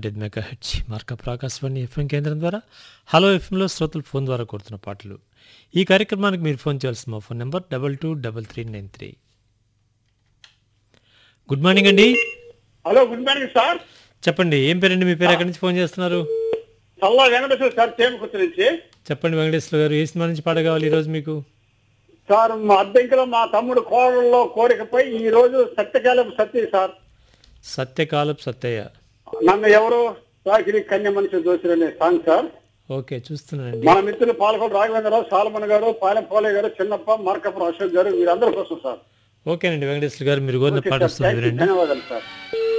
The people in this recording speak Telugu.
డెడ్ మెగా హెచ్ మార్కప్ ఆకాశవాణి ఎఫ్ఎం కేంద్రం ద్వారా హలో ఎఫ్ఎంలో శ్రోతలు ఫోన్ ద్వారా కోరుతున్న పాటలు ఈ కార్యక్రమానికి మీరు ఫోన్ చేయాల్సిన మా phone number double two double three nine three good morning అండి హలో గుడ్ మార్నింగ్ సార్ చెప్పండి ఏం పేరండి మీ పేరు ఎక్కడి నుంచి ఫోన్ చేస్తున్నారు చల్లా వెంకటేశ్వర సార్ చేమకుర్తి నుంచి చెప్పండి వెంకటేశ్వర గారు ఏ సినిమా నుంచి పాట కావాలి ఈరోజు మీకు సార్ మా అద్దెంకిలో మా తమ్ముడు కోడల్లో కోరికపై ఈ రోజు సత్యకాలం సత్య సార్ సత్యకాలపు సత్తయ్య నన్ను ఎవరు సాకిరి కన్య మనిషి దోషులనే సాంగ్ సార్ ఓకే చూస్తున్నానండి మన మిత్రులు పాలకొండ రాఘవేంద్రరావు సాలమన్ గారు పాలెం పోలే గారు చిన్నప్ప మార్కపురం అశోక్ గారు వీరందరి కోసం సార్ ఓకేనండి వెంకటేశ్వర గారు మీరు కోరిన ఓకే పాట సార్ వస్తుంది థాంక్యూ. వినండి ధన్యవాదాలు సార్